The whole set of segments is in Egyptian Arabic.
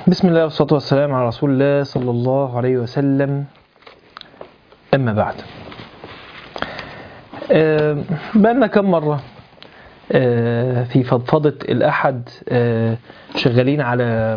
بسم الله والصلاة والسلام على رسول الله صلى الله عليه وسلم أما بعد آه، بقالنا كم مرة آه، في فضفضة الأحد آه، شغالين على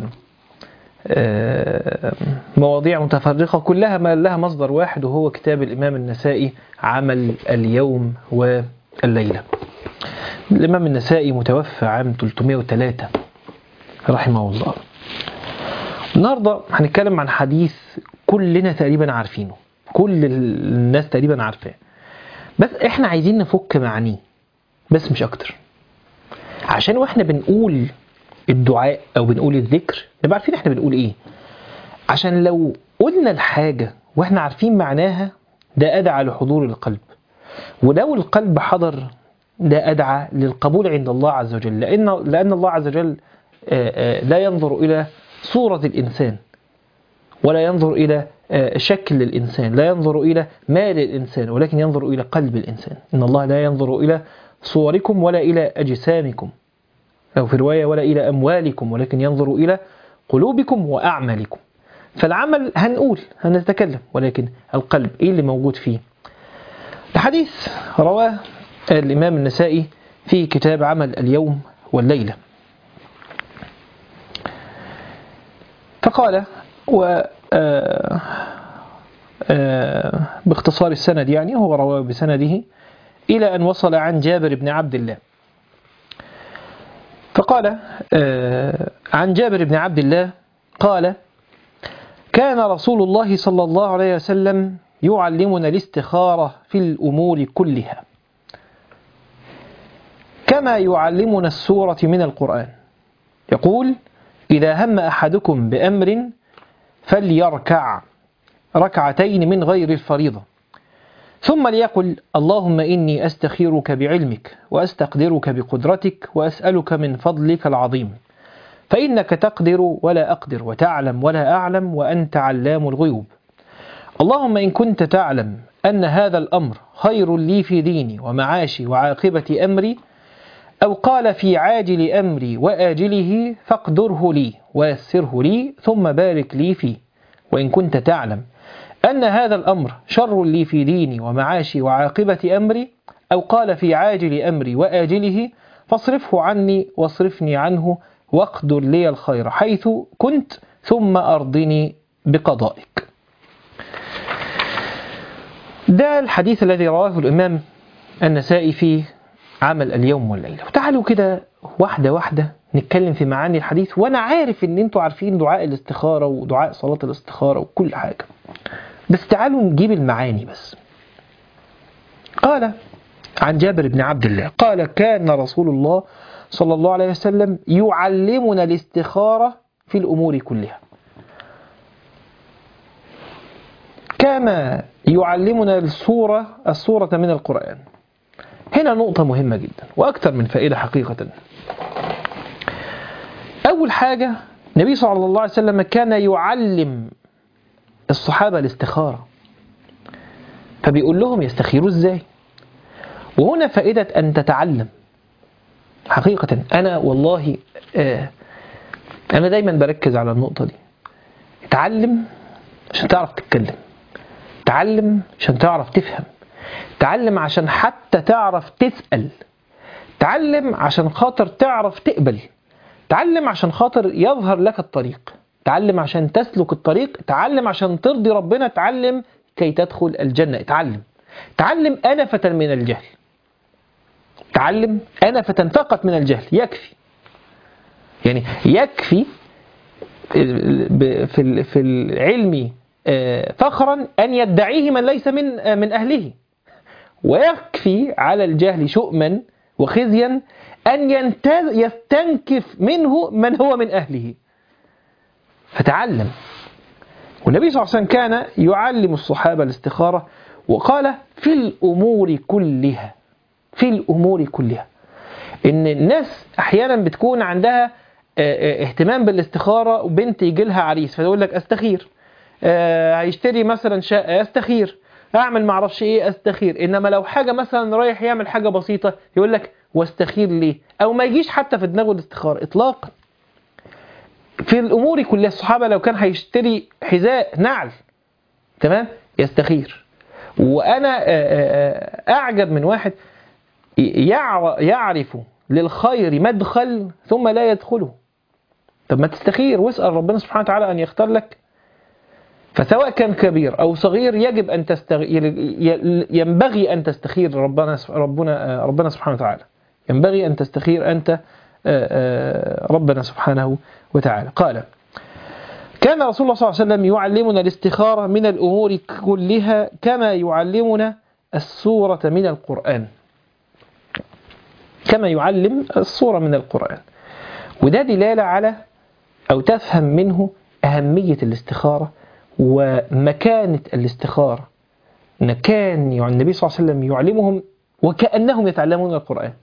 آه، مواضيع متفرقة كلها ما لها مصدر واحد وهو كتاب الإمام النسائي عمل اليوم والليلة الإمام النسائي متوفى عام 303 رحمه الله النهاردة هنتكلم عن حديث كلنا تقريبا عارفينه كل الناس تقريبا عارفاه بس احنا عايزين نفك معانيه بس مش اكتر عشان واحنا بنقول الدعاء او بنقول الذكر نبقى عارفين احنا بنقول ايه عشان لو قلنا الحاجة واحنا عارفين معناها ده أدعى لحضور القلب ولو القلب حضر ده أدعى للقبول عند الله عز وجل لأن, لأن الله عز وجل آه، آه، لا ينظر إلى صورة الإنسان ولا ينظر إلى آه، شكل الإنسان لا ينظر إلى مال الإنسان ولكن ينظر إلى قلب الإنسان إن الله لا ينظر إلى صوركم ولا إلى أجسامكم أو في رواية ولا إلى أموالكم ولكن ينظر إلى قلوبكم وأعمالكم فالعمل هنقول هنتكلم ولكن القلب إيه اللي موجود فيه الحديث رواه الإمام النسائي في كتاب عمل اليوم والليلة فقال و آه، آه، باختصار السند يعني هو رواه بسنده إلى أن وصل عن جابر بن عبد الله فقال آه، عن جابر بن عبد الله قال كان رسول الله صلى الله عليه وسلم يعلمنا الاستخارة في الأمور كلها كما يعلمنا السورة من القرآن يقول إذا هم أحدكم بأمر فليركع ركعتين من غير الفريضة ثم ليقل اللهم إني أستخيرك بعلمك وأستقدرك بقدرتك وأسألك من فضلك العظيم فإنك تقدر ولا أقدر وتعلم ولا أعلم وأنت علام الغيوب اللهم إن كنت تعلم أن هذا الأمر خير لي في ديني ومعاشي وعاقبة أمري أو قال في عاجل أمري وآجله فاقدره لي ويسره لي ثم بارك لي فيه وإن كنت تعلم أن هذا الأمر شر لي في ديني ومعاشي وعاقبة أمري أو قال في عاجل أمري وآجله فاصرفه عني واصرفني عنه واقدر لي الخير حيث كنت ثم أرضني بقضائك ده الحديث الذي رواه الإمام النسائي في عمل اليوم والليلة وتعالوا كده واحدة واحدة نتكلم في معاني الحديث وأنا عارف إن أنتوا عارفين دعاء الاستخارة ودعاء صلاة الاستخارة وكل حاجة بس تعالوا نجيب المعاني بس قال عن جابر بن عبد الله قال كان رسول الله صلى الله عليه وسلم يعلمنا الاستخارة في الأمور كلها كما يعلمنا السورة السورة من القرآن هنا نقطة مهمة جدا وأكثر من فائدة حقيقة أول حاجة النبي صلى الله عليه وسلم كان يعلم الصحابة الاستخارة فبيقول لهم يستخيروا ازاي وهنا فائدة أن تتعلم حقيقة أنا والله آه أنا دايما بركز على النقطة دي اتعلم عشان تعرف تتكلم تعلم عشان تعرف تفهم تعلم عشان حتى تعرف تسأل تعلم عشان خاطر تعرف تقبل تعلم عشان خاطر يظهر لك الطريق تعلم عشان تسلك الطريق تعلم عشان ترضي ربنا تعلم كي تدخل الجنة تعلم تعلم أنفة من الجهل تعلم أنفة فقط من الجهل يكفي يعني يكفي في في العلم فخرا أن يدعيه من ليس من من أهله ويكفي على الجهل شؤما وخزيا أن يستنكف منه من هو من أهله فتعلم والنبي صلى الله عليه وسلم كان يعلم الصحابة الاستخارة وقال في الأمور كلها في الأمور كلها إن الناس أحيانا بتكون عندها اهتمام بالاستخارة وبنت يجي لها عريس فتقول لك أستخير هيشتري مثلا شقة أستخير أعمل معرفش إيه أستخير إنما لو حاجة مثلا رايح يعمل حاجة بسيطة يقول لك واستخير ليه أو ما يجيش حتى في دماغه الاستخارة إطلاقا في الامور كلها الصحابه لو كان هيشتري حذاء نعل تمام يستخير وانا آه، آه، آه، اعجب من واحد يعر- يعرف للخير مدخل ثم لا يدخله طب ما تستخير واسال ربنا سبحانه وتعالى ان يختار لك فسواء كان كبير او صغير يجب ان تستغ... ي- ينبغي ان تستخير ربنا ربنا ربنا سبحانه وتعالى ينبغي ان تستخير انت آه، آه، ربنا سبحانه وتعالى قال كان رسول الله صلى الله عليه وسلم يعلمنا الاستخارة من الأمور كلها كما يعلمنا السورة من القرآن كما يعلم السورة من القرآن وده دلالة على أو تفهم منه أهمية الاستخارة ومكانة الاستخارة إن كان يعني النبي صلى الله عليه وسلم يعلمهم وكأنهم يتعلمون القرآن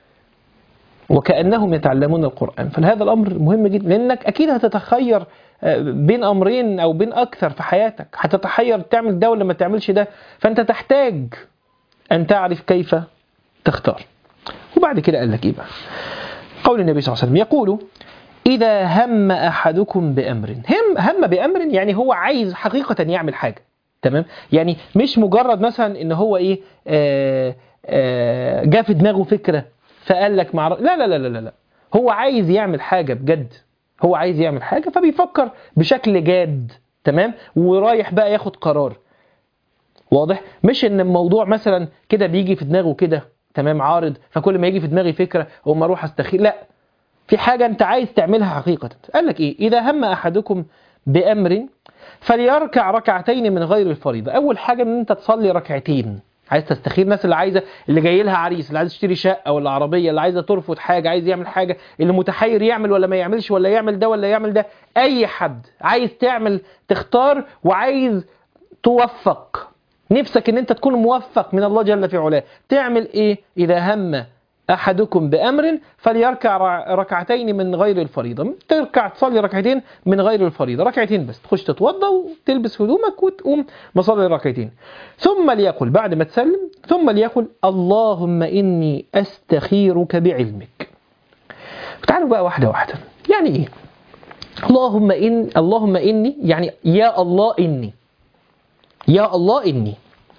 وكأنهم يتعلمون القرآن فهذا الأمر مهم جدا لأنك أكيد هتتخير آه، بين أمرين أو بين أكثر في حياتك هتتحير تعمل ده ولا ما تعملش ده فأنت تحتاج أن تعرف كيف تختار وبعد كده قال لك إيه بقى قول النبي صلى الله عليه وسلم يقول إذا هم أحدكم بأمر هم هم بأمر يعني هو عايز حقيقة يعمل حاجة تمام يعني مش مجرد مثلا ان هو ايه آه آه جاء في دماغه فكرة فقال لك مع لا لا لا لا لا هو عايز يعمل حاجة بجد هو عايز يعمل حاجة فبيفكر بشكل جاد تمام ورايح بقى ياخد قرار واضح مش ان الموضوع مثلا كده بيجي في دماغه كده تمام عارض فكل ما يجي في دماغي فكرة اقوم اروح استخير لا في حاجة انت عايز تعملها حقيقة قال لك ايه اذا هم احدكم بامر فليركع ركعتين من غير الفريضة اول حاجة ان انت تصلي ركعتين عايز تستخير الناس اللي عايزه اللي جاي لها عريس اللي عايز تشتري شقه ولا عربيه اللي عايزه ترفض حاجه عايز يعمل حاجه اللي متحير يعمل ولا ما يعملش ولا يعمل ده ولا يعمل ده اي حد عايز تعمل تختار وعايز توفق نفسك ان انت تكون موفق من الله جل في علاه تعمل ايه اذا هم احدكم بامر فليركع رع- ركعتين من غير الفريضه تركع تصلي ركعتين من غير الفريضه ركعتين بس تخش تتوضا وتلبس هدومك وتقوم مصلي ركعتين ثم ليقل بعد ما تسلم ثم ليقل اللهم اني استخيرك بعلمك تعالوا بقى واحده واحده يعني ايه اللهم ان اللهم اني يعني يا الله اني يا الله اني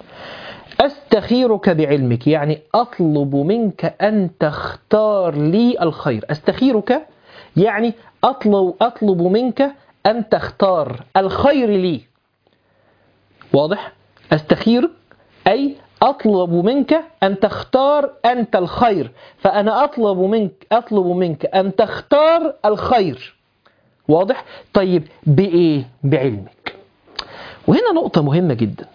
استخيرك بعلمك يعني اطلب منك ان تختار لي الخير استخيرك يعني اطلب اطلب منك ان تختار الخير لي واضح استخيرك اي اطلب منك ان تختار انت الخير فانا اطلب منك اطلب منك ان تختار الخير واضح طيب بايه بعلمك وهنا نقطه مهمه جدا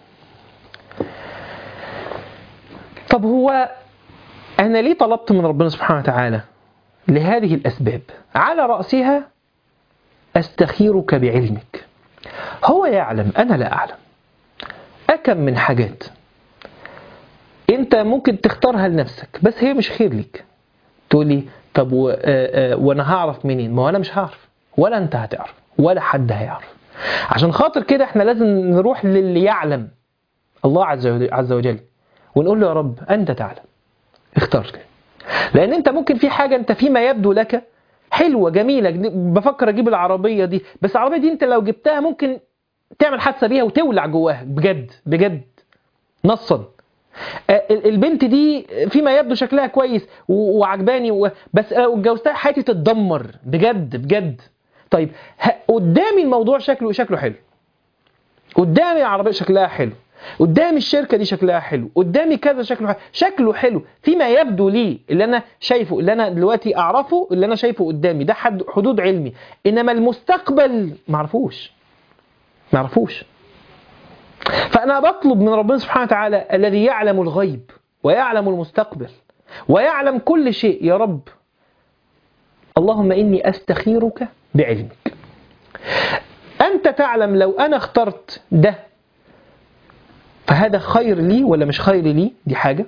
طب هو أنا ليه طلبت من ربنا سبحانه وتعالى لهذه الأسباب على رأسها أستخيرك بعلمك هو يعلم أنا لا أعلم أكم من حاجات أنت ممكن تختارها لنفسك بس هي مش خير ليك تقول لي طب و... آه آه وأنا هعرف منين ما هو أنا مش هعرف ولا أنت هتعرف ولا حد هيعرف عشان خاطر كده احنا لازم نروح للي يعلم الله عز وجل, عز وجل ونقول له يا رب أنت تعلم اختار كده لأن أنت ممكن في حاجة أنت فيما يبدو لك حلوة جميلة بفكر أجيب العربية دي بس العربية دي أنت لو جبتها ممكن تعمل حادثة بيها وتولع جواها بجد بجد نصا آه، ال- البنت دي فيما يبدو شكلها كويس و- وعجباني و- بس لو اتجوزتها حياتي تتدمر بجد بجد طيب ه- قدامي الموضوع شكله شكله حلو قدامي العربية شكلها حلو قدامي الشركة دي شكلها حلو قدامي كذا شكله حلو شكله حلو فيما يبدو لي اللي أنا شايفه اللي أنا دلوقتي أعرفه اللي أنا شايفه قدامي ده حد حدود علمي إنما المستقبل معرفوش معرفوش فأنا بطلب من ربنا سبحانه وتعالى الذي يعلم الغيب ويعلم المستقبل ويعلم كل شيء يا رب اللهم إني أستخيرك بعلمك أنت تعلم لو أنا اخترت ده فهذا خير لي ولا مش خير لي دي حاجة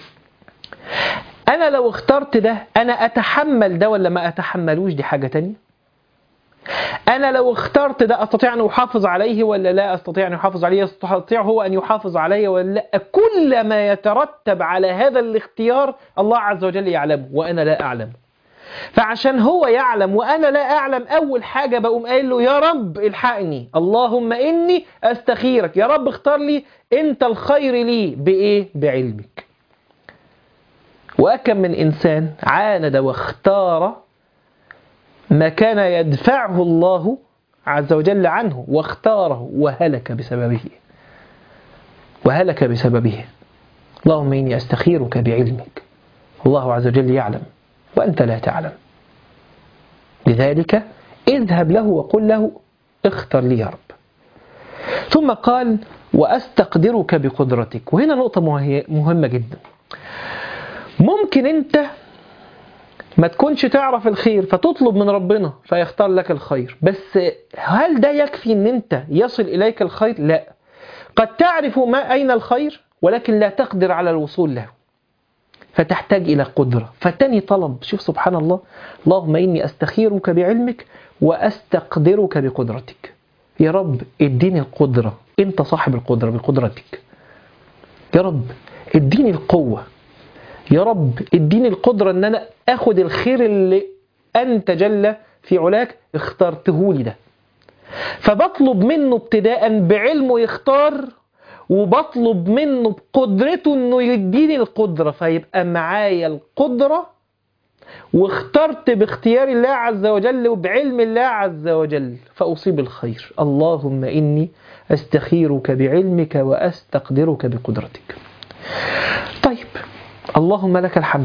أنا لو اخترت ده أنا أتحمل ده ولا ما أتحملوش دي حاجة تانية أنا لو اخترت ده أستطيع أن أحافظ عليه ولا لا أستطيع أن أحافظ عليه يستطيع هو أن يحافظ عليه ولا لا كل ما يترتب على هذا الاختيار الله عز وجل يعلمه وأنا لا أعلم فعشان هو يعلم وأنا لا أعلم أول حاجة بقوم قايل له يا رب الحقني اللهم إني أستخيرك يا رب اختار لي أنت الخير لي بإيه؟ بعلمك وأكم من إنسان عاند واختار ما كان يدفعه الله عز وجل عنه واختاره وهلك بسببه وهلك بسببه اللهم إني أستخيرك بعلمك الله عز وجل يعلم وأنت لا تعلم لذلك اذهب له وقل له اختر لي يا رب ثم قال وأستقدرك بقدرتك وهنا نقطة مهمة جدا ممكن أنت ما تكونش تعرف الخير فتطلب من ربنا فيختار لك الخير بس هل ده يكفي ان انت يصل اليك الخير لا قد تعرف ما اين الخير ولكن لا تقدر على الوصول له فتحتاج الى قدره فتاني طلب شوف سبحان الله اللهم اني استخيرك بعلمك واستقدرك بقدرتك يا رب اديني القدره انت صاحب القدره بقدرتك يا رب اديني القوه يا رب اديني القدرة ان انا اخد الخير اللي انت جل في علاك اخترته لي ده فبطلب منه ابتداء بعلمه يختار وبطلب منه بقدرته انه يديني القدرة فيبقى معايا القدرة واخترت باختيار الله عز وجل وبعلم الله عز وجل فأصيب الخير اللهم إني أستخيرك بعلمك وأستقدرك بقدرتك طيب اللهم لك الحمد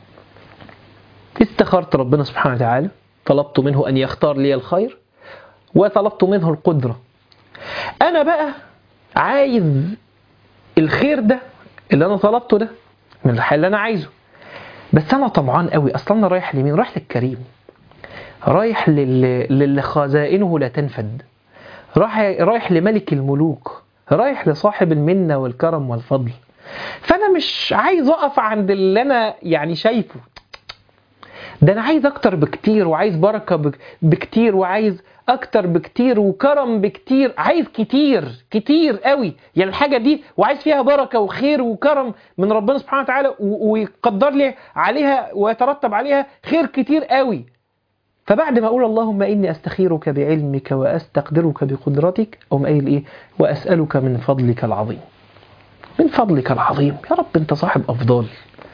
استخرت ربنا سبحانه وتعالى طلبت منه أن يختار لي الخير وطلبت منه القدرة أنا بقى عايز الخير ده اللي أنا طلبته ده من الحال اللي أنا عايزه بس أنا طمعان قوي أصلا أنا رايح لمين رايح للكريم رايح للي, للي خزائنه لا تنفد رايح, رايح لملك الملوك رايح لصاحب المنة والكرم والفضل فانا مش عايز اقف عند اللي انا يعني شايفه ده انا عايز اكتر بكتير وعايز بركه بكتير وعايز اكتر بكتير وكرم بكتير عايز كتير كتير قوي يعني الحاجه دي وعايز فيها بركه وخير وكرم من ربنا سبحانه وتعالى ويقدر لي عليها ويترتب عليها خير كتير قوي فبعد ما اقول اللهم اني استخيرك بعلمك واستقدرك بقدرتك اقوم قايل ايه واسالك من فضلك العظيم من فضلك العظيم يا رب انت صاحب افضال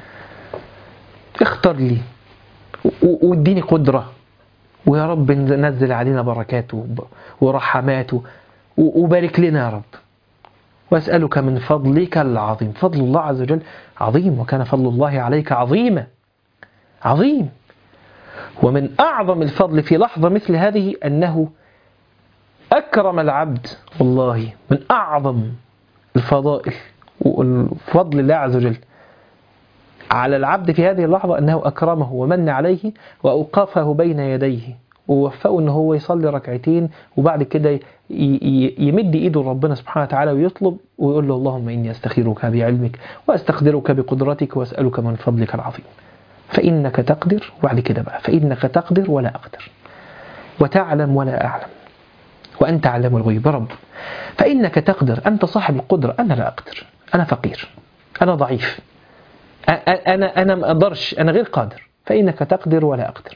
اختر لي واديني قدرة ويا رب نزل علينا بركاته ورحماته وبارك لنا يا رب واسألك من فضلك العظيم فضل الله عز وجل عظيم وكان فضل الله عليك عظيما عظيم ومن أعظم الفضل في لحظة مثل هذه أنه أكرم العبد والله من أعظم الفضائل وفضل الله عز وجل على العبد في هذه اللحظة أنه أكرمه ومن عليه وأوقفه بين يديه ووفقه أنه هو يصلي ركعتين وبعد كده يمد إيده ربنا سبحانه وتعالى ويطلب ويقول له اللهم إني أستخيرك بعلمك وأستقدرك بقدرتك وأسألك من فضلك العظيم فإنك تقدر وبعد كده بقى فإنك تقدر ولا أقدر وتعلم ولا أعلم وأنت علم الغيب رب فإنك تقدر أنت صاحب القدرة أنا لا أقدر أنا فقير أنا ضعيف أنا أنا ما أقدرش أنا غير قادر فإنك تقدر ولا أقدر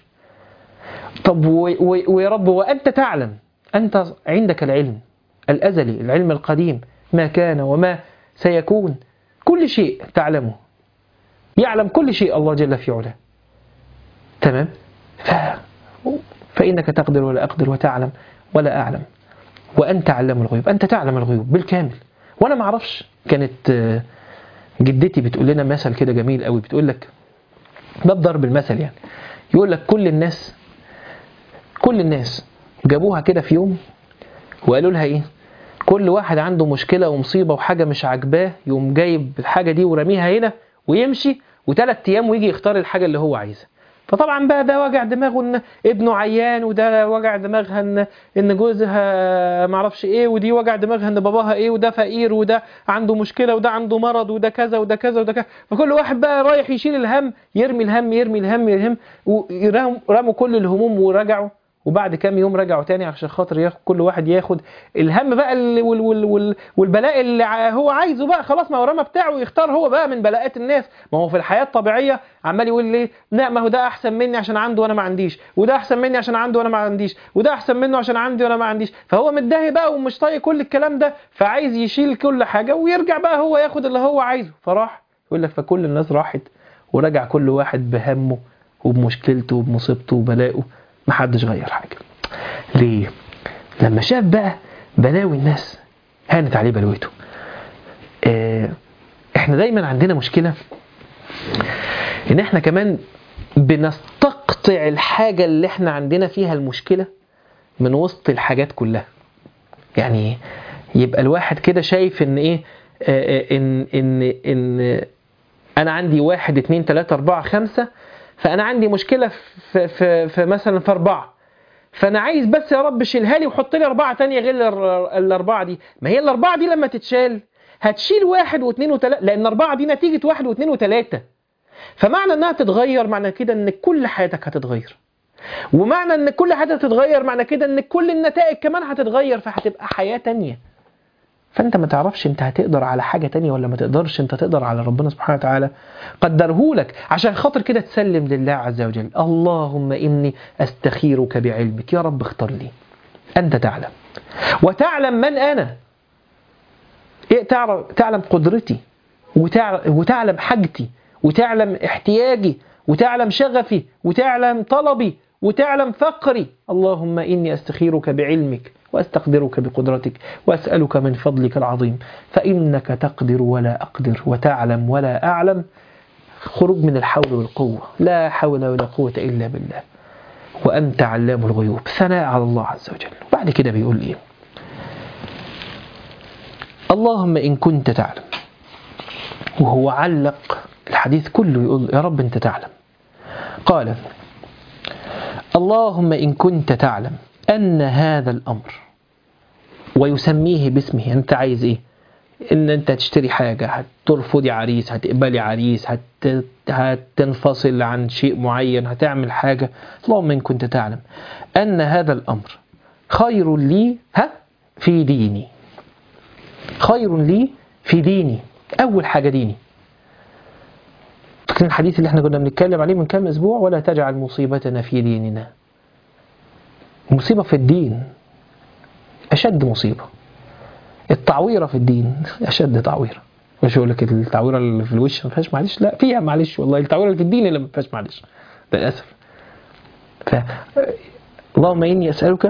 طب ويا رب وأنت تعلم أنت عندك العلم الأزلي العلم القديم ما كان وما سيكون كل شيء تعلمه يعلم كل شيء الله جل في علاه تمام ف... فإنك تقدر ولا أقدر وتعلم ولا أعلم وأنت علم الغيوب أنت تعلم الغيوب بالكامل وأنا ما أعرفش كانت جدتي بتقول لنا مثل كده جميل قوي بتقول لك ده بضرب المثل يعني يقول لك كل الناس كل الناس جابوها كده في يوم وقالوا لها ايه كل واحد عنده مشكلة ومصيبة وحاجة مش عاجباه يقوم جايب الحاجة دي ورميها هنا ويمشي وثلاث ايام ويجي يختار الحاجة اللي هو عايزها فطبعا بقى ده وجع دماغه ان ابنه عيان وده وجع دماغها ان ان جوزها معرفش ايه ودي وجع دماغها ان باباها ايه وده فقير وده عنده مشكله وده عنده مرض وده كذا وده كذا وده كذا فكل واحد بقى رايح يشيل الهم يرمي الهم يرمي الهم يرمي ورموا كل الهموم ورجعوا وبعد كام يوم رجعوا تاني عشان خاطر ياخد كل واحد ياخد الهم بقى اللي وال وال وال والبلاء اللي ع- هو عايزه بقى خلاص ما هو رمى بتاعه يختار هو بقى من بلاءات الناس ما هو في الحياه الطبيعيه عمال يقول ليه لا ما هو ده احسن مني عشان عنده وانا ما عنديش وده احسن مني عشان عنده وانا ما عنديش وده احسن منه عشان عندي وانا ما عنديش فهو متضايق بقى ومش طايق كل الكلام ده فعايز يشيل كل حاجه ويرجع بقى هو ياخد اللي هو عايزه فراح يقول لك فكل الناس راحت ورجع كل واحد بهمه وبمشكلته وبمصيبته وبلائه محدش غير حاجه ليه لما شاف بقى بلاوي الناس هانت عليه بلوته آه، احنا دايما عندنا مشكله ان احنا كمان بنستقطع الحاجه اللي احنا عندنا فيها المشكله من وسط الحاجات كلها يعني يبقى الواحد كده شايف ان ايه آه، آه، ان ان ان انا عندي واحد اتنين تلاته اربعه خمسه فانا عندي مشكله في في, في مثلا في اربعه فانا عايز بس يا رب شيلها لي وحط لي اربعه تانية غير الأر- الاربعه دي ما هي الاربعه دي لما تتشال هتشيل واحد واثنين وثلاثه لان اربعه دي نتيجه واحد واثنين وثلاثه فمعنى انها تتغير معنى كده ان كل حياتك هتتغير ومعنى ان كل حاجه هتتغير معنى كده ان كل النتائج كمان هتتغير فهتبقى حياه تانية فانت ما تعرفش انت هتقدر على حاجه تانية ولا ما تقدرش انت تقدر على ربنا سبحانه وتعالى قدرهولك عشان خاطر كده تسلم لله عز وجل اللهم اني استخيرك بعلمك يا رب اختار لي انت تعلم وتعلم من انا إيه تعرف تعلم قدرتي وتعلم, وتعلم حاجتي وتعلم احتياجي وتعلم شغفي وتعلم طلبي وتعلم فقري اللهم إني أستخيرك بعلمك وأستقدرك بقدرتك وأسألك من فضلك العظيم فإنك تقدر ولا أقدر وتعلم ولا أعلم خروج من الحول والقوة لا حول ولا قوة إلا بالله وأنت علام الغيوب ثناء على الله عز وجل بعد كده بيقول إيه اللهم إن كنت تعلم وهو علق الحديث كله يقول يا رب أنت تعلم قال اللهم إن كنت تعلم أن هذا الأمر ويسميه باسمه أنت عايز إيه إن أنت تشتري حاجة هترفضي عريس هتقبلي عريس هت... هتنفصل عن شيء معين هتعمل حاجة اللهم إن كنت تعلم أن هذا الأمر خير لي ها في ديني خير لي في ديني أول حاجة ديني فاكرين الحديث اللي احنا كنا بنتكلم عليه من كام أسبوع ولا تجعل مصيبتنا في ديننا المصيبة في الدين أشد مصيبة التعويرة في الدين أشد تعويرة مش يقول لك التعويرة اللي في الوش ما فيهاش معلش لا فيها معلش والله التعويرة اللي في الدين اللي ما فيهاش معلش للأسف ف اللهم إني أسألك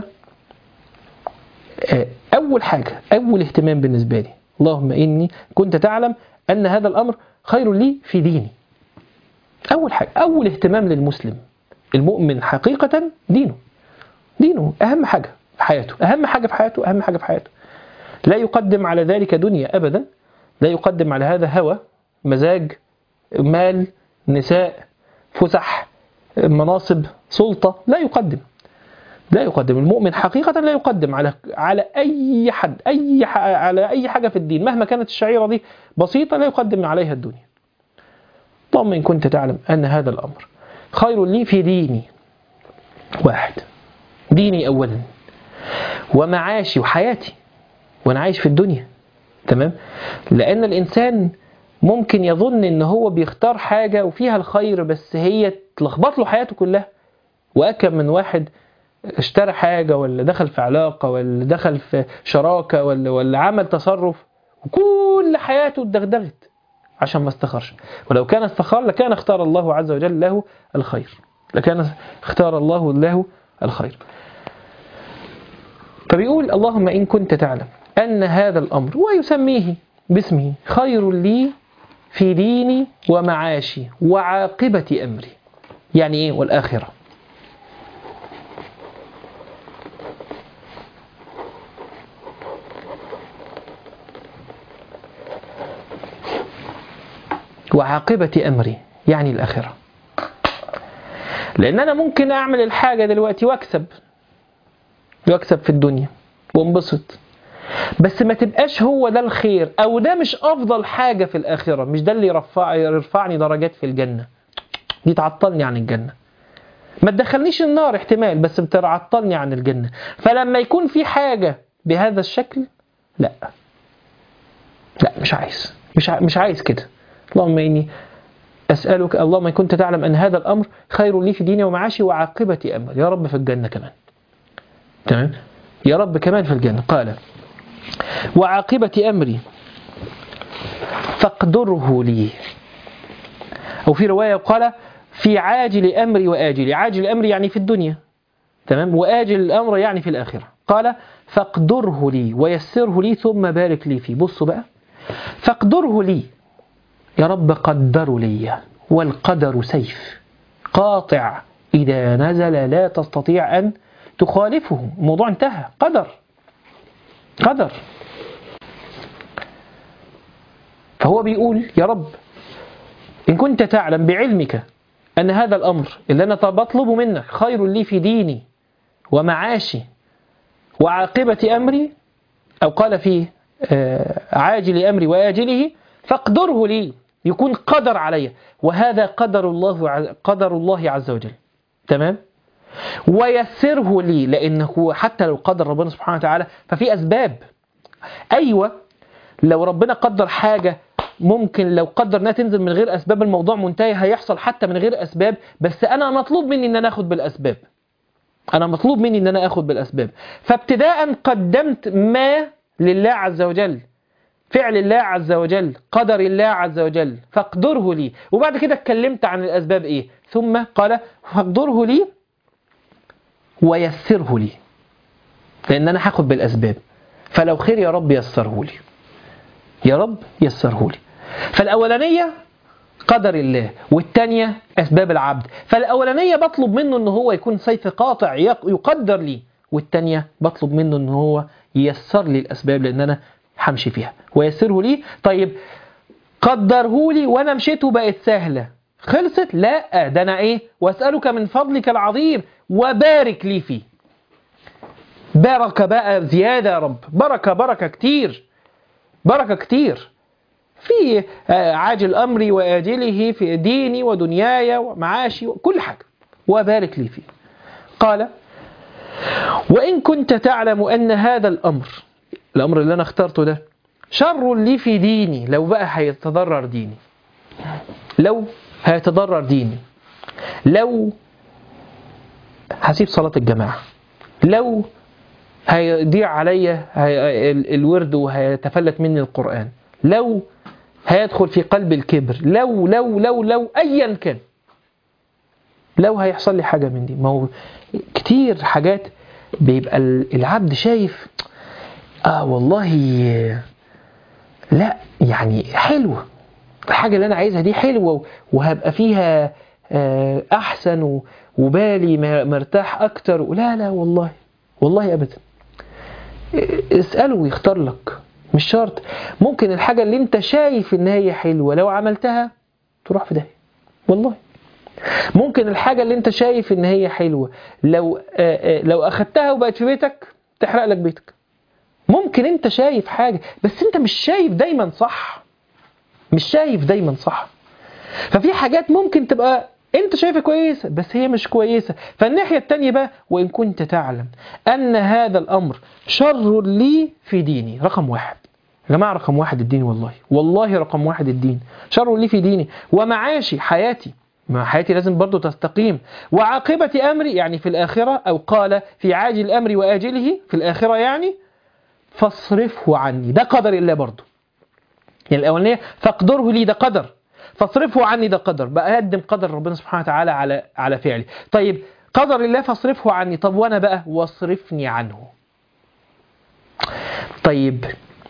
أول حاجة أول اهتمام بالنسبة لي اللهم إني كنت تعلم أن هذا الأمر خير لي في ديني أول حاجة أول اهتمام للمسلم المؤمن حقيقة دينه دينه أهم حاجة في حياته أهم حاجة في حياته أهم حاجة في حياته لا يقدم على ذلك دنيا أبدا لا يقدم على هذا هوى مزاج مال نساء فسح مناصب سلطة لا يقدم لا يقدم المؤمن حقيقة لا يقدم على على أي حد أي ح... على أي حاجة في الدين مهما كانت الشعيرة دي بسيطة لا يقدم عليها الدنيا اللهم إن كنت تعلم أن هذا الأمر خير لي في ديني واحد ديني أولا ومعاشي وحياتي وأنا عايش في الدنيا تمام لأن الإنسان ممكن يظن إن هو بيختار حاجة وفيها الخير بس هي تلخبط له حياته كلها وأكم من واحد اشترى حاجة ولا دخل في علاقة ولا دخل في شراكة ولا, ولا عمل تصرف وكل حياته اتدغدغت عشان ما استخرش ولو كان استخار لكان اختار الله عز وجل له الخير لكان اختار الله له الخير فبيقول اللهم إن كنت تعلم أن هذا الأمر ويسميه باسمه خير لي في ديني ومعاشي وعاقبة أمري يعني إيه والآخرة وعاقبة أمري يعني الآخرة لأن أنا ممكن أعمل الحاجة دلوقتي وأكسب وأكسب في الدنيا وانبسط بس ما تبقاش هو ده الخير أو ده مش أفضل حاجة في الآخرة مش ده اللي يرفع يرفعني درجات في الجنة دي تعطلني عن الجنة ما تدخلنيش النار احتمال بس بتعطلني عن الجنة فلما يكون في حاجة بهذا الشكل لا لا مش عايز مش ع... مش عايز كده اللهم إني أسألك اللهم إن كنت تعلم أن هذا الأمر خير لي في ديني ومعاشي وعاقبة أمر يا رب في الجنة كمان تمام يا رب كمان في الجنة قال وعاقبة أمري فاقدره لي أو في رواية قال في عاجل أمري وآجلي عاجل أمري يعني في الدنيا تمام وآجل الأمر يعني في الآخرة قال فاقدره لي ويسره لي ثم بارك لي فيه بصوا بقى فاقدره لي يا رب قدر لي والقدر سيف قاطع إذا نزل لا تستطيع أن تخالفه الموضوع انتهى قدر قدر فهو بيقول يا رب إن كنت تعلم بعلمك أن هذا الأمر اللي أنا بطلبه منك خير لي في ديني ومعاشي وعاقبة أمري أو قال في عاجل أمري وآجله فاقدره لي يكون قدر علي وهذا قدر الله قدر الله عز وجل تمام ويسره لي لأنه حتى لو قدر ربنا سبحانه وتعالى ففي أسباب أيوة لو ربنا قدر حاجة ممكن لو قدر انها تنزل من غير اسباب الموضوع منتهي هيحصل حتى من غير اسباب بس انا مطلوب مني ان انا اخد بالاسباب انا مطلوب مني ان انا اخد بالاسباب فابتداء قدمت ما لله عز وجل فعل الله عز وجل قدر الله عز وجل فاقدره لي وبعد كده اتكلمت عن الاسباب ايه ثم قال فاقدره لي ويسره لي لان انا هاخد بالاسباب فلو خير يا رب يسره لي يا رب يسره لي فالأولانية قدر الله والتانية أسباب العبد فالأولانية بطلب منه أنه هو يكون سيف قاطع يقدر لي والتانية بطلب منه أنه هو ييسر لي الأسباب لأن أنا همشي فيها ويسره لي طيب قدره لي وأنا مشيت وبقت سهلة خلصت لا ده أنا إيه وأسألك من فضلك العظيم وبارك لي فيه بركة بقى زيادة يا رب بركة بركة كتير بركة كتير في عاجل أمري وآجله في ديني ودنياي ومعاشي وكل حاجة وبارك لي فيه قال وإن كنت تعلم أن هذا الأمر الأمر اللي أنا اخترته ده شر لي في ديني لو بقى هيتضرر ديني لو هيتضرر ديني لو هسيب صلاة الجماعة لو هيضيع عليا الورد وهيتفلت مني القرآن لو هيدخل في قلب الكبر لو لو لو لو أيا كان لو هيحصل لي حاجة من دي ما هو كتير حاجات بيبقى العبد شايف آه والله لا يعني حلوة الحاجة اللي أنا عايزها دي حلوة وهبقى فيها أحسن وبالي مرتاح أكتر لا لا والله والله أبدا اسأله ويختار لك مش شرط ممكن الحاجة اللي انت شايف ان هي حلوة لو عملتها تروح في داهية والله ممكن الحاجة اللي انت شايف ان هي حلوة لو آآ آآ لو اخدتها وبقت في بيتك تحرق لك بيتك ممكن انت شايف حاجة بس انت مش شايف دايما صح مش شايف دايما صح ففي حاجات ممكن تبقى انت شايفها كويسة بس هي مش كويسة فالناحية التانية بقى وإن كنت تعلم أن هذا الأمر شر لي في ديني رقم واحد يا جماعة رقم واحد الدين والله والله رقم واحد الدين شر لي في ديني ومعاشي حياتي ما حياتي لازم برضو تستقيم وعاقبة أمري يعني في الآخرة أو قال في عاجل أمري وآجله في الآخرة يعني فاصرفه عني ده قدر الله برضو يعني الأولانية فاقدره لي ده قدر فاصرفه عني ده قدر بقدم قدر ربنا سبحانه وتعالى على على فعلي طيب قدر الله فاصرفه عني طب وانا بقى واصرفني عنه طيب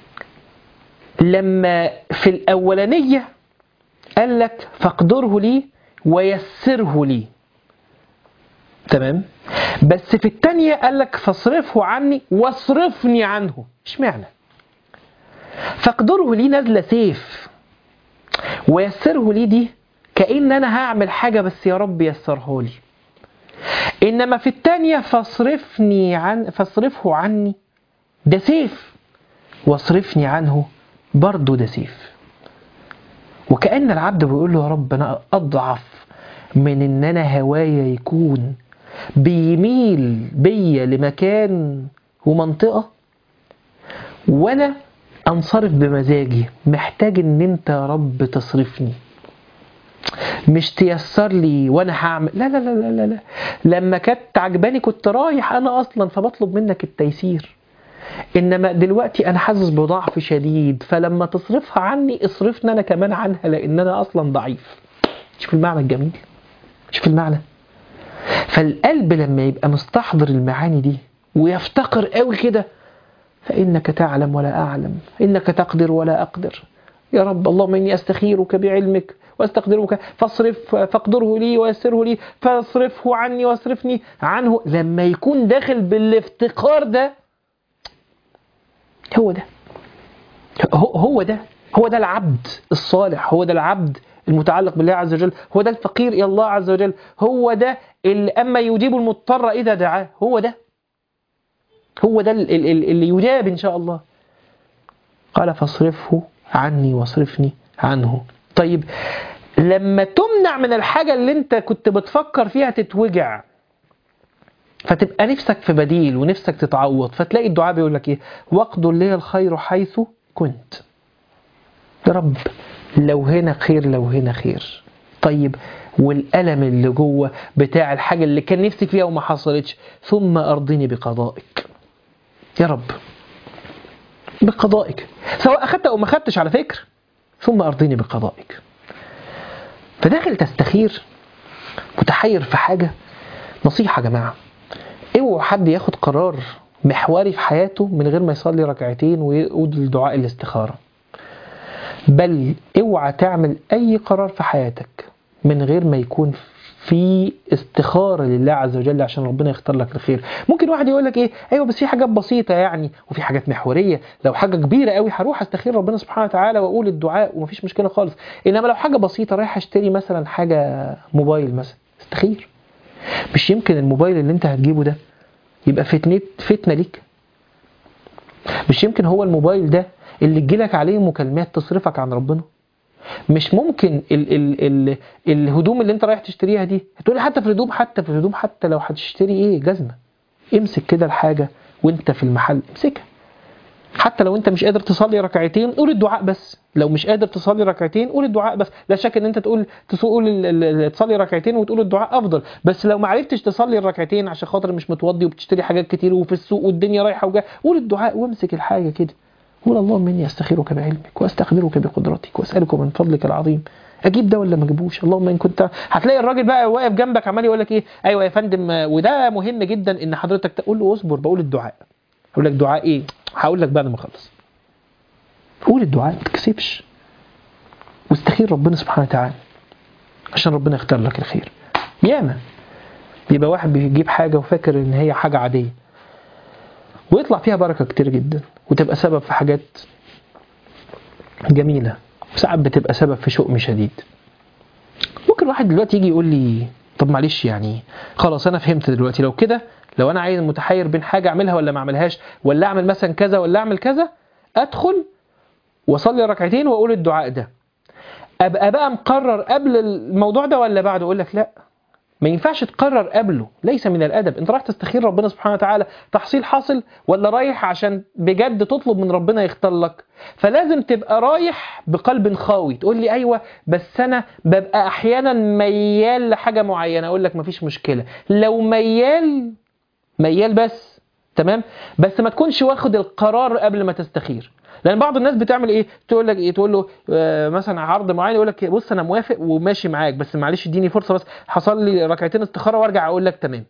لما في الأولانية قال لك فاقدره لي ويسره لي تمام بس في الثانية قال لك فاصرفه عني واصرفني عنه اشمعنى فاقدره لي نازلة سيف ويسره لي دي كأن أنا هعمل حاجة بس يا رب يسره لي إنما في الثانية فاصرفني عن فاصرفه عني ده سيف واصرفني عنه برضه ده سيف وكأن العبد بيقول له يا رب أنا أضعف من ان انا هوايا يكون بيميل بيا لمكان ومنطقة وانا انصرف بمزاجي محتاج ان انت يا رب تصرفني مش تيسر لي وانا هعمل لا لا لا لا لا, لا. لما كانت عجباني كنت رايح انا اصلا فبطلب منك التيسير انما دلوقتي انا حاسس بضعف شديد فلما تصرفها عني اصرفني انا كمان عنها لان انا اصلا ضعيف شوف المعنى الجميل شوف المعنى فالقلب لما يبقى مستحضر المعاني دي ويفتقر قوي كده فإنك تعلم ولا أعلم إنك تقدر ولا أقدر يا رب اللهم إني أستخيرك بعلمك واستقدرك فاصرف فاقدره لي ويسره لي فاصرفه عني واصرفني عنه لما يكون داخل بالافتقار ده هو ده هو ده هو ده العبد الصالح هو ده العبد المتعلق بالله عز وجل هو ده الفقير إلى الله عز وجل هو ده اللي أما يجيب المضطر إذا دعاه هو ده هو ده اللي يجاب إن شاء الله قال فاصرفه عني واصرفني عنه طيب لما تمنع من الحاجة اللي انت كنت بتفكر فيها تتوجع فتبقى نفسك في بديل ونفسك تتعوض فتلاقي الدعاء بيقول لك ايه واقدر لي الخير حيث كنت يا رب لو هنا خير لو هنا خير طيب والألم اللي جوه بتاع الحاجة اللي كان نفسي فيها وما حصلتش ثم أرضني بقضائك يا رب بقضائك سواء أخدت أو ما أخدتش على فكرة ثم أرضني بقضائك فداخل تستخير متحير في حاجة نصيحة يا جماعة اوعوا حد ياخد قرار محوري في حياته من غير ما يصلي ركعتين ويقول الدعاء الاستخارة بل اوعى تعمل اي قرار في حياتك من غير ما يكون في استخارة لله عز وجل عشان ربنا يختار لك الخير ممكن واحد يقول لك ايه ايوه بس في حاجات بسيطة يعني وفي حاجات محورية لو حاجة كبيرة قوي هروح استخير ربنا سبحانه وتعالى واقول الدعاء ومفيش مشكلة خالص انما لو حاجة بسيطة رايح اشتري مثلا حاجة موبايل مثلا استخير مش يمكن الموبايل اللي انت هتجيبه ده يبقى فتنة فتنة ليك مش يمكن هو الموبايل ده اللي تجيلك عليه مكالمات تصرفك عن ربنا مش ممكن ال ال ال الهدوم اللي انت رايح تشتريها دي هتقولي حتى في الهدوم حتى في الهدوم حتى لو هتشتري ايه جزمة امسك كده الحاجة وانت في المحل امسكها حتى لو انت مش قادر تصلي ركعتين قول الدعاء بس لو مش قادر تصلي ركعتين قول الدعاء بس لا شك ان انت تقول تقول تصلي ركعتين وتقول الدعاء افضل بس لو ما عرفتش تصلي الركعتين عشان خاطر مش متوضي وبتشتري حاجات كتير وفي السوق والدنيا رايحه وجايه قول الدعاء وامسك الحاجه كده قول اللهم اني استخيرك بعلمك واستقدرك بقدرتك واسالك من فضلك العظيم اجيب ده ولا ما اجيبوش اللهم ان كنت هتلاقي الراجل بقى واقف جنبك عمال يقول لك ايه ايوه يا فندم وده مهم جدا ان حضرتك تقول له اصبر بقول الدعاء اقول لك دعاء ايه هقول لك بعد ما اخلص قول الدعاء ما تكسبش واستخير ربنا سبحانه وتعالى عشان ربنا يختار لك الخير ياما بيبقى واحد بيجيب حاجة وفاكر ان هي حاجة عادية ويطلع فيها بركة كتير جدا وتبقى سبب في حاجات جميلة وساعات بتبقى سبب في شؤم شديد ممكن واحد دلوقتي يجي يقول لي طب معلش يعني خلاص انا فهمت دلوقتي لو كده لو انا عايز متحير بين حاجة اعملها ولا ما اعملهاش ولا اعمل مثلا كذا ولا اعمل كذا ادخل واصلي ركعتين واقول الدعاء ده ابقى بقى مقرر قبل الموضوع ده ولا بعده اقول لك لا ما ينفعش تقرر قبله ليس من الادب انت رايح تستخير ربنا سبحانه وتعالى تحصيل حاصل ولا رايح عشان بجد تطلب من ربنا يختار لك فلازم تبقى رايح بقلب خاوي تقول لي ايوه بس انا ببقى احيانا ميال لحاجه معينه اقول لك مفيش مشكله لو ميال ميال بس تمام بس ما تكونش واخد القرار قبل ما تستخير لان بعض الناس بتعمل ايه تقول لك ايه تقول له آه مثلا عرض معين يقول لك بص انا موافق وماشي معاك بس معلش اديني فرصه بس حصل لي ركعتين استخاره وارجع اقول لك تمام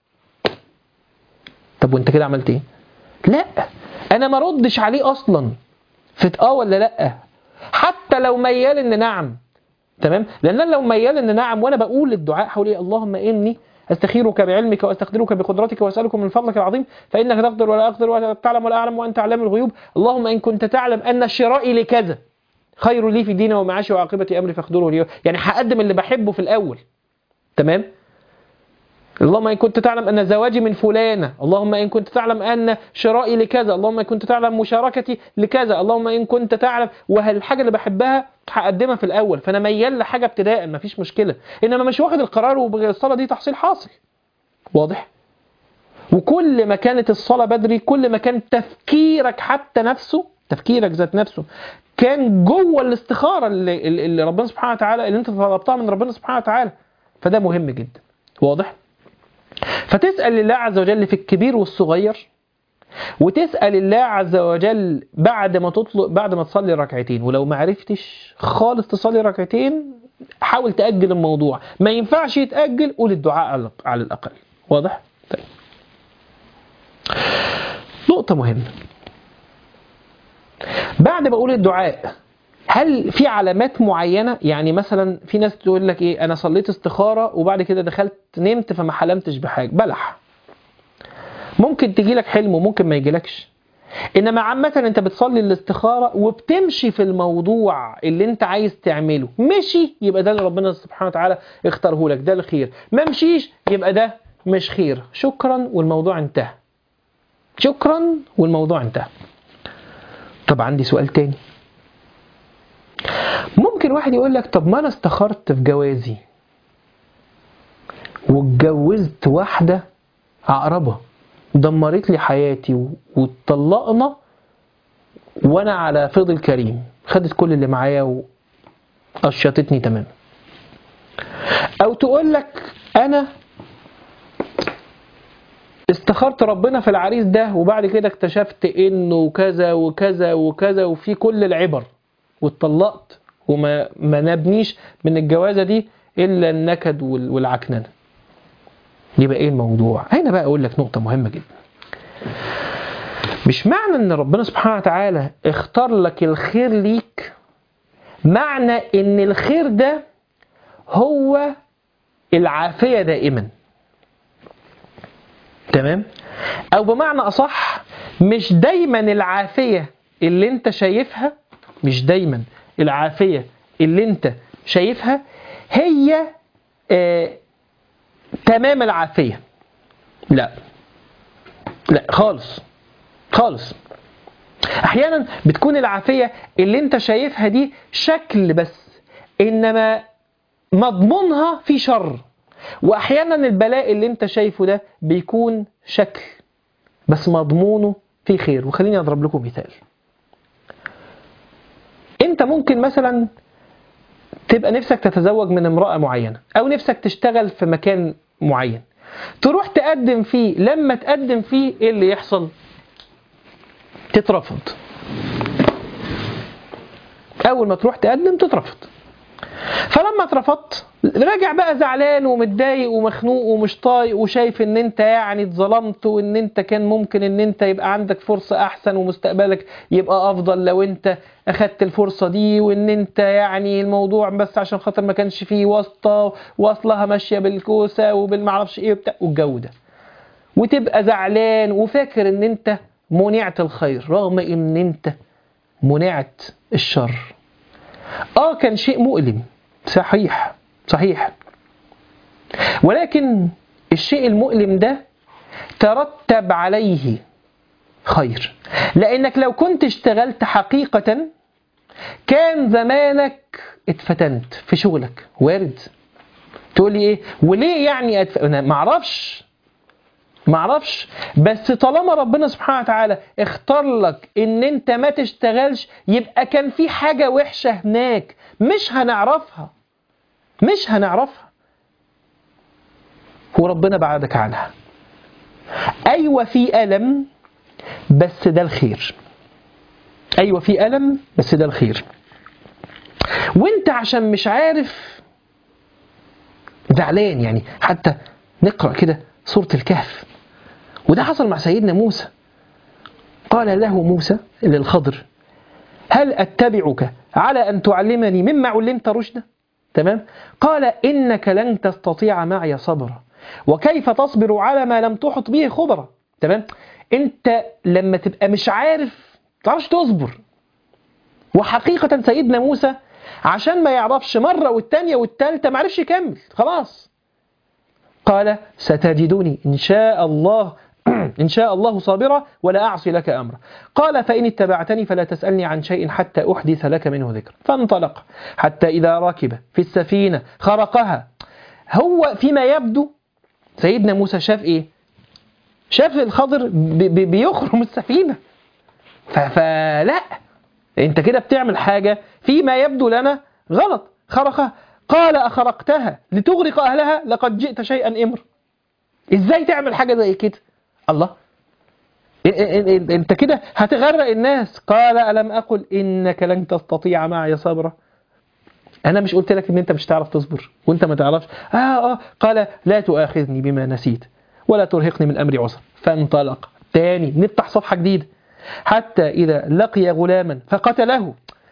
طب وانت كده عملت ايه لا انا ما ردش عليه اصلا في اه ولا لا حتى لو ميال ان نعم تمام لان انا لو ميال ان نعم وانا بقول الدعاء حول ايه اللهم اني استخيرك بعلمك واستقدرك بقدرتك واسالك من فضلك العظيم فانك تقدر ولا اقدر ولا تعلم ولا اعلم وانت علام الغيوب اللهم ان كنت تعلم ان شرائي لكذا خير لي في ديني ومعاشي وعاقبه امري فاقدره لي يعني هقدم اللي بحبه في الاول تمام اللهم ان كنت تعلم ان زواجي من فلانه اللهم ان كنت تعلم ان شرائي لكذا اللهم ان كنت تعلم مشاركتي لكذا اللهم ان كنت تعلم وهل الحاجه اللي بحبها هقدمها في الاول فانا ميال لحاجه ابتداء مفيش مشكله انما مش واخد القرار والصلاه دي تحصيل حاصل واضح وكل ما كانت الصلاه بدري كل ما كان تفكيرك حتى نفسه تفكيرك ذات نفسه كان جوه الاستخاره اللي, اللي ربنا سبحانه وتعالى اللي انت طلبتها من ربنا سبحانه وتعالى فده مهم جدا واضح فتسال الله عز وجل في الكبير والصغير وتسال الله عز وجل بعد ما تطلق بعد ما تصلي ركعتين ولو ما عرفتش خالص تصلي ركعتين حاول تاجل الموضوع ما ينفعش يتاجل قول الدعاء على الاقل واضح طيب نقطه مهمه بعد ما اقول الدعاء هل في علامات معينه يعني مثلا في ناس تقول لك ايه انا صليت استخاره وبعد كده دخلت نمت فما حلمتش بحاجه بلح ممكن تجي لك حلم وممكن ما يجيلكش انما عامه انت بتصلي الاستخاره وبتمشي في الموضوع اللي انت عايز تعمله مشي يبقى ده اللي ربنا سبحانه وتعالى اختاره لك ده الخير ما مشيش يبقى ده مش خير شكرا والموضوع انتهى شكرا والموضوع انتهى طب عندي سؤال تاني ممكن واحد يقول لك طب ما انا استخرت في جوازي واتجوزت واحدة عقربة دمرت لي حياتي واتطلقنا وانا على فضل كريم خدت كل اللي معايا وقشطتني تمام او تقول لك انا استخرت ربنا في العريس ده وبعد كده اكتشفت انه كذا وكذا وكذا وفي كل العبر واتطلقت وما ما نبنيش من الجوازه دي الا النكد والعكننه يبقى ايه الموضوع هنا بقى اقول لك نقطه مهمه جدا مش معنى ان ربنا سبحانه وتعالى اختار لك الخير ليك معنى ان الخير ده هو العافيه دائما تمام او بمعنى اصح مش دايما العافيه اللي انت شايفها مش دايما العافيه اللي انت شايفها هي آه تمام العافيه لا لا خالص خالص احيانا بتكون العافيه اللي انت شايفها دي شكل بس انما مضمونها في شر واحيانا البلاء اللي انت شايفه ده بيكون شكل بس مضمونه في خير وخليني اضرب لكم مثال انت ممكن مثلا تبقى نفسك تتزوج من امرأة معينة او نفسك تشتغل في مكان معين تروح تقدم فيه لما تقدم فيه ايه اللي يحصل تترفض اول ما تروح تقدم تترفض فلما اترفضت راجع بقى زعلان ومتضايق ومخنوق ومش طايق وشايف ان انت يعني اتظلمت وان انت كان ممكن ان انت يبقى عندك فرصة احسن ومستقبلك يبقى افضل لو انت اخدت الفرصة دي وان انت يعني الموضوع بس عشان خاطر ما كانش فيه واسطة واصلها ماشية بالكوسة وبالمعرفش ايه وبتاع والجو ده وتبقى زعلان وفاكر ان انت منعت الخير رغم ان انت منعت الشر اه كان شيء مؤلم صحيح صحيح ولكن الشيء المؤلم ده ترتب عليه خير لانك لو كنت اشتغلت حقيقة كان زمانك اتفتنت في شغلك وارد تقول لي ايه وليه يعني أتف... انا معرفش معرفش بس طالما ربنا سبحانه وتعالى اختار لك ان انت ما تشتغلش يبقى كان في حاجة وحشة هناك مش هنعرفها مش هنعرفها وربنا بعدك عنها ايوه في الم بس ده الخير ايوه في الم بس ده الخير وانت عشان مش عارف زعلان يعني حتى نقرا كده سوره الكهف وده حصل مع سيدنا موسى قال له موسى للخضر هل اتبعك على ان تعلمني مما علمت رشدا تمام قال انك لن تستطيع معي صبرا وكيف تصبر على ما لم تحط به خبرا تمام انت لما تبقى مش عارف تعرفش تصبر وحقيقة سيدنا موسى عشان ما يعرفش مرة والتانية والتالتة ما عرفش يكمل خلاص قال ستجدني إن شاء الله إن شاء الله صابرا ولا أعصي لك أمرا قال فإن اتبعتني فلا تسألني عن شيء حتى أحدث لك منه ذكر فانطلق حتى إذا ركب في السفينة خرقها هو فيما يبدو سيدنا موسى شاف إيه شاف الخضر بي- بي- بيخرم السفينة ف- فلا انت كده بتعمل حاجة فيما يبدو لنا غلط خرقها قال أخرقتها لتغرق أهلها لقد جئت شيئا إمر ازاي تعمل حاجة زي كده الله إ- إ- إ- انت كده هتغرق الناس قال ألم أقل إنك لن تستطيع معي صبرا أنا مش قلت لك إن أنت مش تعرف تصبر وأنت ما تعرفش آه آه قال لا تؤاخذني بما نسيت ولا ترهقني من أمري عسر فانطلق تاني نفتح صفحة جديدة حتى إذا لقي غلاما فقتله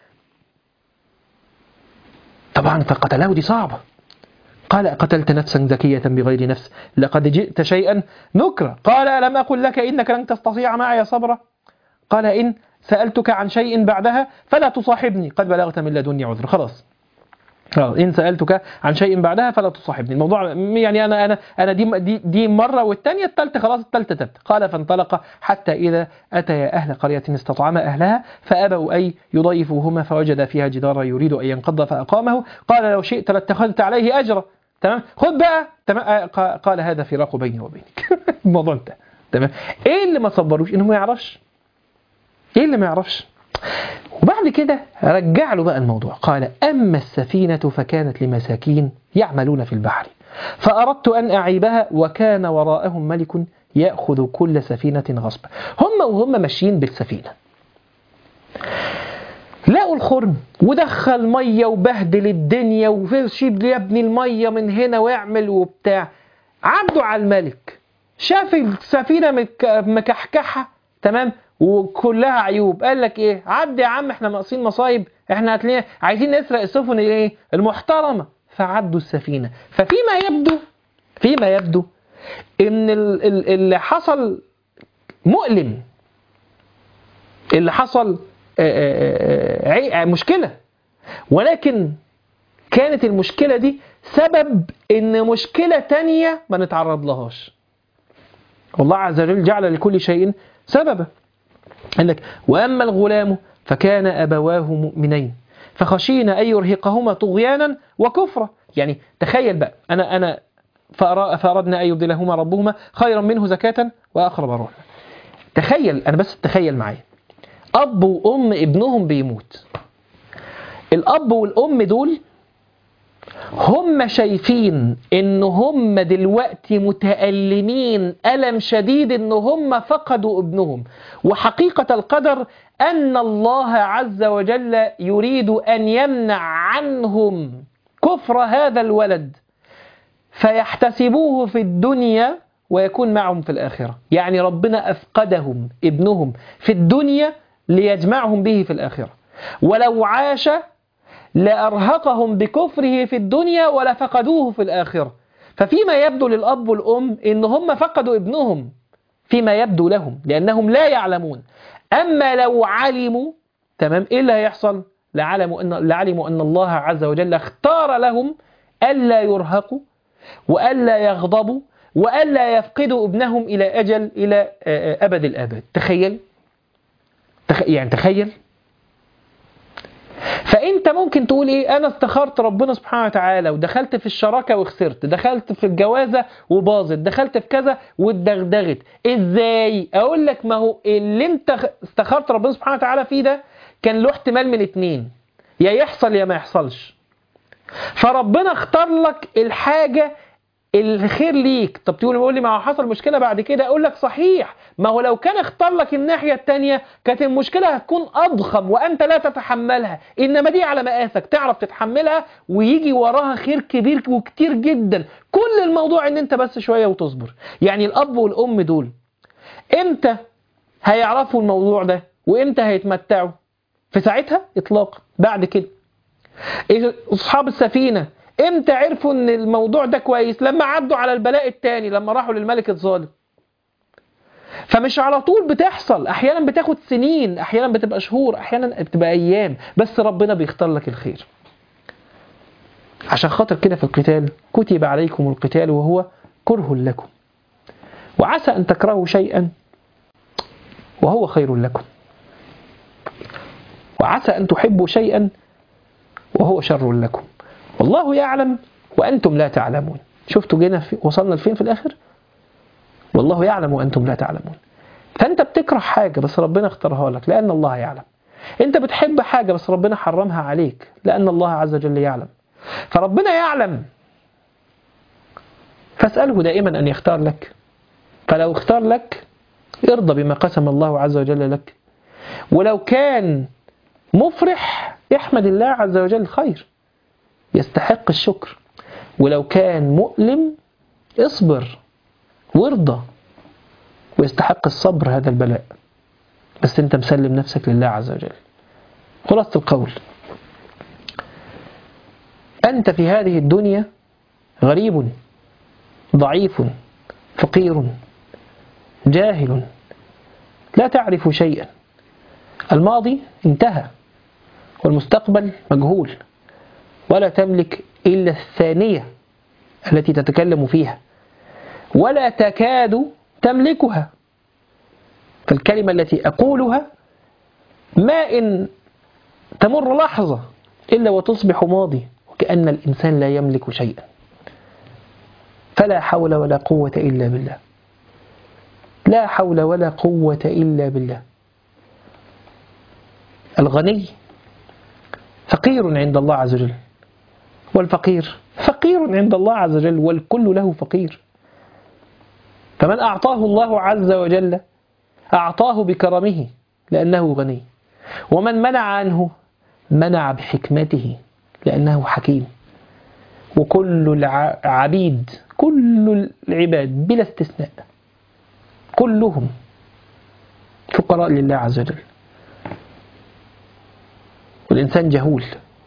طبعا فقتله دي صعبة قال قتلت نفسا زكية بغير نفس لقد جئت شيئا نكرا قال ألم أقل لك إنك لن تستطيع معي صبرا قال إن سألتك عن شيء بعدها فلا تصاحبني قد بلغت من لدني عذر خلاص خلاص إن سألتك عن شيء بعدها فلا تصاحبني الموضوع يعني أنا أنا أنا دي دي, دي مرة والثانية الثالثة خلاص الثالثة تبت قال فانطلق حتى إذا أتيا أهل قرية استطعما أهلها فأبوا أي يضيفوهما فوجد فيها جدارا يريد أن ينقض فأقامه قال لو شئت لاتخذت عليه أجرا تمام خد بقى تمام آه، قا- قال هذا فراق بيني وبينك الموضوع انتهى تمام ايه اللي ما صبروش انه ما يعرفش ايه اللي ما يعرفش وبعد كده رجع له بقى الموضوع قال أما السفينة فكانت لمساكين يعملون في البحر فأردت أن أعيبها وكان وراءهم ملك يأخذ كل سفينة غصبا هم وهم ماشيين بالسفينة لقوا الخرم ودخل مية وبهدل الدنيا وشيب يا ابني المية من هنا واعمل وبتاع عدوا على الملك شاف السفينة مك- مكحكحة تمام وكلها عيوب قال لك ايه عدي يا عم احنا ناقصين مصايب احنا هتلاقي عايزين نسرق السفن الايه المحترمة فعدوا السفينة ففيما يبدو فيما يبدو ان ال- ال- اللي حصل مؤلم اللي حصل آه، آه، آه، عي- مشكلة ولكن كانت المشكلة دي سبب ان مشكلة تانية ما نتعرض لهاش والله عز وجل جعل لكل شيء سببا قال لك واما الغلام فكان ابواه مؤمنين فخشينا ان يرهقهما طغيانا وكفرا يعني تخيل بقى انا انا فأرا- فاردنا ان يبدلهما ربهما خيرا منه زكاه واقرب روحا تخيل انا بس تخيل معايا اب وام ابنهم بيموت الاب والام دول هم شايفين ان هم دلوقتي متألمين ألم شديد ان هم فقدوا ابنهم وحقيقة القدر أن الله عز وجل يريد أن يمنع عنهم كفر هذا الولد فيحتسبوه في الدنيا ويكون معهم في الآخرة يعني ربنا أفقدهم ابنهم في الدنيا ليجمعهم به في الآخرة ولو عاش لأرهقهم بكفره في الدنيا ولفقدوه في الآخرة ففيما يبدو للأب والأم إن هم فقدوا ابنهم فيما يبدو لهم لأنهم لا يعلمون أما لو علموا تمام إيه اللي هيحصل لعلموا أن, لعلموا أن الله عز وجل اختار لهم ألا يرهقوا وألا يغضبوا وألا يفقدوا ابنهم إلى أجل إلى آه، آه، أبد الآباد تخيل تخ... يعني تخيل فانت ممكن تقول ايه انا استخرت ربنا سبحانه وتعالى ودخلت في الشراكه وخسرت دخلت في الجوازه وباظت دخلت في كذا واتدغدغت ازاي اقول لك ما هو اللي انت استخرت ربنا سبحانه وتعالى فيه ده كان له احتمال من اتنين يا يحصل يا ما يحصلش فربنا اختار لك الحاجه الخير ليك طب تقول بيقول لي ما هو حصل مشكله بعد كده اقول لك صحيح ما هو لو كان اختار لك الناحيه الثانيه كانت المشكله هتكون اضخم وانت لا تتحملها انما دي على مقاسك تعرف تتحملها ويجي وراها خير كبير وكتير جدا كل الموضوع ان انت بس شويه وتصبر يعني الاب والام دول امتى هيعرفوا الموضوع ده وامتى هيتمتعوا في ساعتها اطلاقا بعد كده إيه اصحاب السفينه امتى عرفوا ان الموضوع ده كويس لما عدوا على البلاء التاني لما راحوا للملك الظالم فمش على طول بتحصل احيانا بتاخد سنين احيانا بتبقى شهور احيانا بتبقى ايام بس ربنا بيختار لك الخير عشان خاطر كده في القتال كتب عليكم القتال وهو كره لكم وعسى أن تكرهوا شيئا وهو خير لكم وعسى أن تحبوا شيئا وهو شر لكم والله يعلم وأنتم لا تعلمون شفتوا جينا في وصلنا لفين في الآخر والله يعلم وأنتم لا تعلمون فأنت بتكره حاجة بس ربنا اختارها لك لأن الله يعلم أنت بتحب حاجة بس ربنا حرمها عليك لأن الله عز وجل يعلم فربنا يعلم فاسأله دائما أن يختار لك فلو اختار لك ارضى بما قسم الله عز وجل لك ولو كان مفرح احمد الله عز وجل خير يستحق الشكر ولو كان مؤلم اصبر وارضى ويستحق الصبر هذا البلاء بس انت مسلم نفسك لله عز وجل خلاصة القول أنت في هذه الدنيا غريب ضعيف فقير جاهل لا تعرف شيئا الماضي انتهى والمستقبل مجهول ولا تملك إلا الثانية التي تتكلم فيها ولا تكاد تملكها فالكلمة التي أقولها ما إن تمر لحظة إلا وتصبح ماضي وكأن الإنسان لا يملك شيئا فلا حول ولا قوة إلا بالله لا حول ولا قوة إلا بالله الغني فقير عند الله عز وجل والفقير فقير عند الله عز وجل والكل له فقير فمن أعطاه الله عز وجل أعطاه بكرمه لأنه غني ومن منع عنه منع بحكمته لأنه حكيم وكل العبيد كل العباد بلا استثناء كلهم فقراء لله عز وجل والإنسان جهول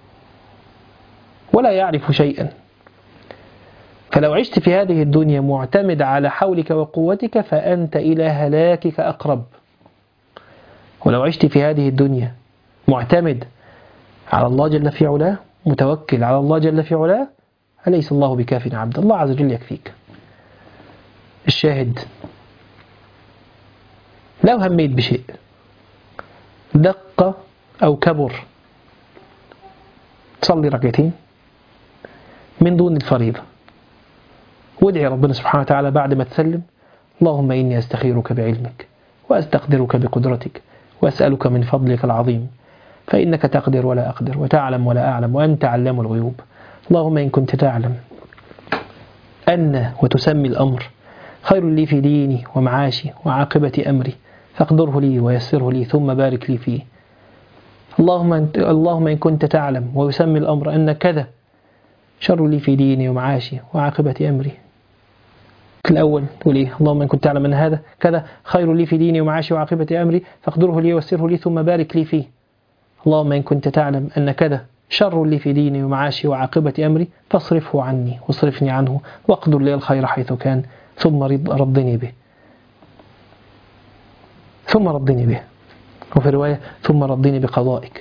ولا يعرف شيئا فلو عشت في هذه الدنيا معتمد على حولك وقوتك فأنت إلى هلاكك أقرب ولو عشت في هذه الدنيا معتمد على الله جل في علاه متوكل على الله جل في علاه أليس الله بكاف عبد الله عز وجل يكفيك الشاهد لو هميت بشيء دق أو كبر صلي ركعتين من دون الفريضة وادعي ربنا سبحانه وتعالى بعد ما تسلم اللهم إني أستخيرك بعلمك وأستقدرك بقدرتك وأسألك من فضلك العظيم فإنك تقدر ولا أقدر وتعلم ولا أعلم وأنت علام الغيوب اللهم إن كنت تعلم أن وتسمي الأمر خير لي في ديني ومعاشي وعاقبة أمري فاقدره لي ويسره لي ثم بارك لي فيه اللهم اللهم إن كنت تعلم ويسمي الأمر أن كذا شر لي في ديني ومعاشي وعاقبة أمري في الأول تقول إيه اللهم إن كنت تعلم أن هذا كذا خير لي في ديني ومعاشي وعاقبة أمري فاقدره لي ويسره لي ثم بارك لي فيه اللهم إن كنت تعلم أن كذا شر لي في ديني ومعاشي وعاقبة أمري فاصرفه عني واصرفني عنه واقدر لي الخير حيث كان ثم رضني به ثم رضني به وفي رواية ثم رضني بقضائك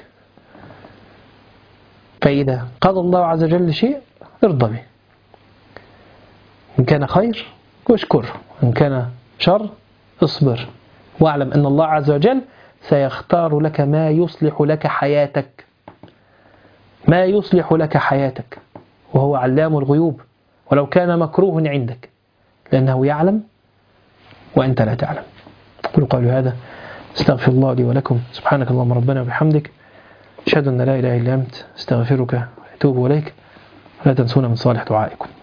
فإذا قضى الله عز وجل شيء ارضى به إن كان خير واشكر إن كان شر اصبر واعلم أن الله عز وجل سيختار لك ما يصلح لك حياتك ما يصلح لك حياتك وهو علام الغيوب ولو كان مكروه عندك لأنه يعلم وأنت لا تعلم أقول قولي هذا استغفر الله لي ولكم سبحانك اللهم ربنا وبحمدك أشهد أن لا إله إلا أنت استغفرك وأتوب إليك ولا تنسونا من صالح دعائكم